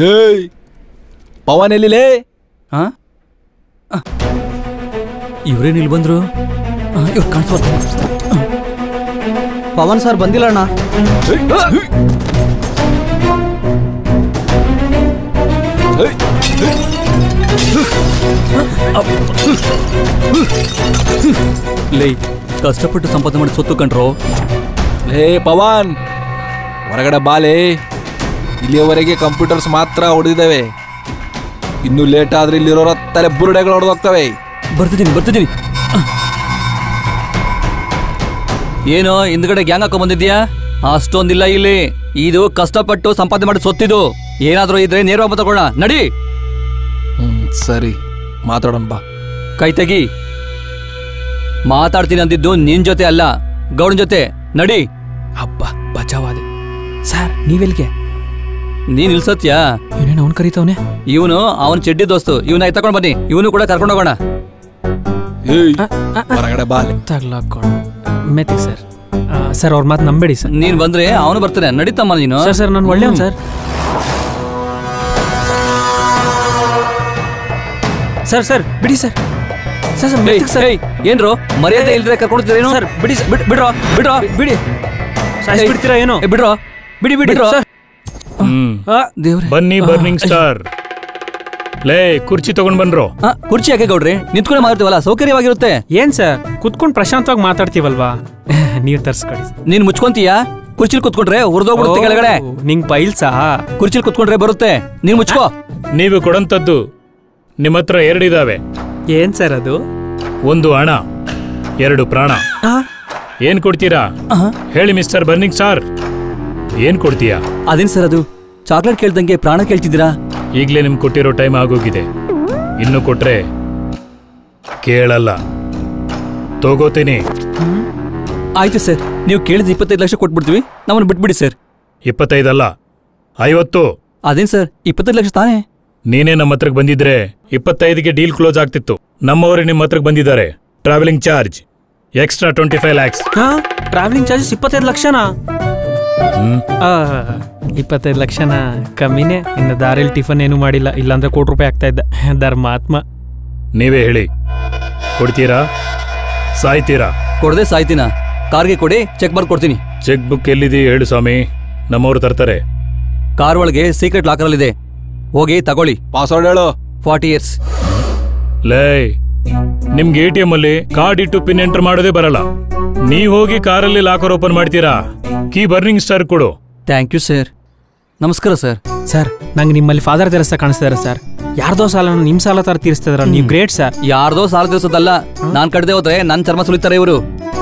ಏಯ್ ಪವನ್ ಎಲ್ಲಿಲೇ ಹಾ ಇವ್ರೇನು ಇಲ್ಲಿ ಬಂದ್ರು ಇವ್ರು ಕಾಣಿಸ್ಬಾರ್ದು ಪವನ್ ಸರ್ ಬಂದಿಲ್ಲ ಅಣ್ಣ ಲೇ ಕಷ್ಟಪಟ್ಟು ಸಂಪಾದನೆ ಮಾಡಿ ಸೊತ್ತು ಕಂಡ್ರು ಲೇ ಪವನ್ ಹೊರಗಡೆ ಬಾಲೆ ಇಲ್ಲಿಯವರೆಗೆ ಕಂಪ್ಯೂಟರ್ಸ್ ಮಾತ್ರ ಹೊಡೆದಿದ್ದಾವೆ ಇನ್ನು ಲೇಟ್ ಆದ್ರೆ ಇಲ್ಲಿರೋರ ತಲೆ ಬುರುಡೆಗಳು ಹೊಡೆದೋಗ್ತವೆ ಬರ್ತಿದ್ದೀನಿ ಬರ್ತಿದ್ದೀನಿ ಏನೋ ಹಿಂದ್ಗಡೆ ಗ್ಯಾಂಗ್ ಹಾಕೊಂಡ್ ಬಂದಿದ್ಯಾ ಅಷ್ಟೊಂದಿಲ್ಲ ಇಲ್ಲಿ ಇದು ಕಷ್ಟಪಟ್ಟು ಸಂಪಾದನೆ ಮಾಡಿ ಸೊತ್ತಿದು ಏನಾದ್ರೂ ಇದ್ರೆ ನೇರವಾಗಿ ತಗೊಳ್ಳೋಣ ನಡಿ ಹ್ಮ್ ಸರಿ ಮಾತಾಡೋಣ ಬಾ ಕೈ ತೆಗಿ ಮಾತಾಡ್ತೀನಿ ಅಂದಿದ್ದು ನಿನ್ ಜೊತೆ ಅಲ್ಲ ಗೌಡನ್ ಜೊತೆ ನಡಿ ಹಬ್ಬ ಬಚಾವಾದೆ ಸರ್ ನೀವೆಲ್ಗೆ ನೀನ್ ಇಲ್ಸತ್ಯಾ ಇವನೇನು ಅವ್ನು ಕರೀತವನೆ ಇವನು ಅವನ್ ಚೆಡ್ಡಿ ದೋಸ್ತು ಇವನ ತಗೊಂಡ್ ಬನ್ನಿ ಇವನು ಕೂಡ ಕರ್ಕೊಂಡು ಹೋಗೋಣ ಏಯ್ ಹೊರಗಡೆ ಬಾಲೆ ತಗ್ಲಾಕೊಂಡು ಮೆತ್ತಿಗೆ ಸರ್ ಸರ್ ಅವ್ರ ಮಾತು ನಂಬೇಡಿ ಸರ್ ನೀನ್ ಬಂದ್ರೆ ಅವನು ಬರ್ತಾನೆ ನಡೀತಮ್ಮ ನೀನು ಸರ್ ಸರ್ ನಾನು ಒಳ್ಳೆಯವನು ಸರ್ ಸರ್ ಸರ್ ಬಿಡಿ ಸರ್ ಸರ್ ಸರ್ ಏಯ್, ಮೆತ್ತಿಗೆ ಸರ್ ಏಯ್, ಏನ್ರು ಮರ್ಯಾದೆ ಇಲ್ದ್ರೆ ಕರ್ಕೊಂಡಿದ್ದೀರೇನು ಸರ್ ಬಿಡಿ ಸರ್ ಬಿಡ್ ಬಿಡ್ರೋ ಬಿಡ್ರೋ ಬಿಡಿ ಬಿಡ್ತೀರಾ ಏನೋ ಏ, ಬಿಡ್ರೋ ಬಿಡಿ ಬಿಡಿ ಬಿಡ್ರೋ ಸರ್ ಹ್ಮ್ ದೇವ್ರೆ ಬನ್ನಿ ಬರ್ನಿಂಗ್ ಸ್ಟಾರ್ ಲೇ ಕುರ್ಚಿ ತಗೊಂಡ್ ಬನ್ರೋ ಆ, ಕುರ್ಚಿ ಯಾಕೆ ಗೌಡ್ರಿ ನಿಂತ್ಕೊಂಡೆ ಮಾಡ್ತೀವಲ್ಲ ಸೌಕರ್ಯವಾಗಿರುತ್ತೆ ಏನ್ ಸರ್ ಕುತ್ಕೊಂಡು ಪ್ರಶಾಂತವಾಗಿ ಮಾತಾಡ್ತೀವಲ್ವಾ ನೀವ್ ತರ್ಸ್ಕೊಡಿ ನೀನ್ ಮುಚ್ಕೊಂತೀಯಾ ಕುರ್ಚಿಲ್ ಕುತ್ಕೊಂಡ್ರೆ ಉರ್ದೋಗ್ಬಿಡುತ್ತೆ ಕೆಳಗಡೆ ಓ, ನಿಂಗ್ ಪೈಲ್ಸಾ ಕುರ್ಚಿಲ್ ಕುತ್ಕೊಂಡ್ರೆ ಬರುತ್ತೆ ನೀನ್ ಮುಚ್ಕೋ ನೀವು ಕೊಡಂತದ್ದು ನಿಮ್ಮ ಹತ್ರ ಎರಡಿದಾವೆ ಏನ್ ಸರ್ ಅದು ಒಂದು ಹಣ ಎರಡು ಪ್ರಾಣ ಏನ್ ಕೊಡ್ತೀರಾ ಹೇಳಿ ಮಿಸ್ಟರ್ ಬರ್ನಿಂಗ್ ಸ್ಟಾರ್ ಏನ್ ಕೊಡ್ತೀಯಾ ಅದೇನ್ ಸರ್ ಅದು ಚಾಕ್ಲೇಟ್ ಕೇಳ್ದಂಗೆ ಪ್ರಾಣ ಕೇಳ್ತಿದ್ದೀರಾ ಈಗ್ಲೇ ನಿಮ್ ಕೊಟ್ಟಿರೋ ಟೈಮ್ ಆಗೋಗಿದೆ ಇನ್ನು ಕೊಟ್ರೆ ಕೇಳಲ್ಲ ತಗೋತೀನಿ ಆಯ್ತು ಸರ್ ನೀವು ಕೇಳಿದ ಇಪ್ಪತ್ತೈದು ಲಕ್ಷ ಕೊಟ್ಬಿಡ್ತೀವಿ ನಮ್ಮನ್ನು ಬಿಟ್ಬಿಡಿ ಸರ್ ಇಪ್ಪತ್ತೈದಲ್ಲ ಐವತ್ತು ಅದೇನ್ ಸರ್ ಇಪ್ಪತ್ತೈದು ಲಕ್ಷ ತಾನೇ ನೀನೇ ನಮ್ಮ ಹತ್ರಕ್ಕೆ ಬಂದಿದ್ರೆ ಇಪ್ಪತ್ತೈದಕ್ಕೆ ಡೀಲ್ ಕ್ಲೋಸ್ ಆಗ್ತಿತ್ತು ನಮ್ಮವರೇ ನಿಮ್ಮ ಹತ್ರಕ್ಕೆ ಬಂದಿದ್ದಾರೆ travelling charge extra twenty five lakhs travelling charges ಇಪ್ಪತ್ತೈದು ಲಕ್ಷನಾ ಆ, ಇಪ್ಪತ್ತೈದು ಲಕ್ಷನ ಕಮ್ಮಿನೇ ಇನ್ನು ದಾರಿಲಿ ಟಿಫನ್ ಏನು ಮಾಡಿಲ್ಲ ಇಲ್ಲಾಂದ್ರೆ ಕೋಟಿ ರೂಪಾಯಿ ಆಗ್ತಾ ಇದ್ದ ಧರ್ಮಾತ್ಮ ನೀವೇ ಹೇಳಿ ಕೊಡ್ತೀರಾ ಸಾಯ್ತೀರಾ ಕೊಡದೆ ಸಾಯ್ತೀನ ಕಾರ್ಗೆ ಕೊಡಿ ಚೆಕ್ ಬರ್ದು ಕೊಡ್ತೀನಿ ಚೆಕ್ ಬುಕ್ ಎಲ್ಲಿದೆ ಹೇಳು ಸ್ವಾಮಿ ನಮ್ಮವ್ರು ತರ್ತಾರೆ ಕಾರ್ ಒಳಗೆ ಸೀಕ್ರೆಟ್ ಲಾಕರ್ ಇದೆ ಹೋಗಿ ತಗೊಳ್ಳಿ ಪಾಸ್ವರ್ಡ್ ಹೇಳು ಫಾರ್ಟಿ ಇಯರ್ಸ್ ಲೇ ನಿಮ್ಗೆ ಎ ಟಿ ಎಂ ಅಲ್ಲಿ ಕಾರ್ಡ್ ಇಟ್ಟು ಪಿನ್ ಎಂಟರ್ ಮಾಡೋದೇ ಬರಲ್ಲ ನೀವ್ ಹೋಗಿ ಕಾರಲ್ಲಿ ಲಾಕರ್ ಓಪನ್ ಮಾಡ್ತೀರಾ ಕೀ ಬರ್ನಿಂಗ್ ಸ್ಟಾರ್ ಕೊಡು ಥ್ಯಾಂಕ್ ಯು ಸರ್ ನಮಸ್ಕಾರ ಸರ್ ಸರ್ ನಂಗೆ ನಿಮ್ಮಲ್ಲಿ ಫಾದರ್ ತೆರಸ್ತಾ ಕಾಣಿಸ್ತಿದಾರೆ ಸರ್ ಯಾರ್ದೋ ಸಾಲ ನಿಮ್ ಸಾಲ ತರ ತೀರಿಸ್ತಿದಾರ ನೀವು ಗ್ರೇಟ್ ಸರ್ ಯಾರ್ದೋ ಸಾಲ ದಿವಸದಲ್ಲ ನಾನ್ ಕಡ್ದೆ ಹೋದ್ರೆ ನನ್ ಚರ್ಮ ಸುಲಿತಾರೆ ಇವರು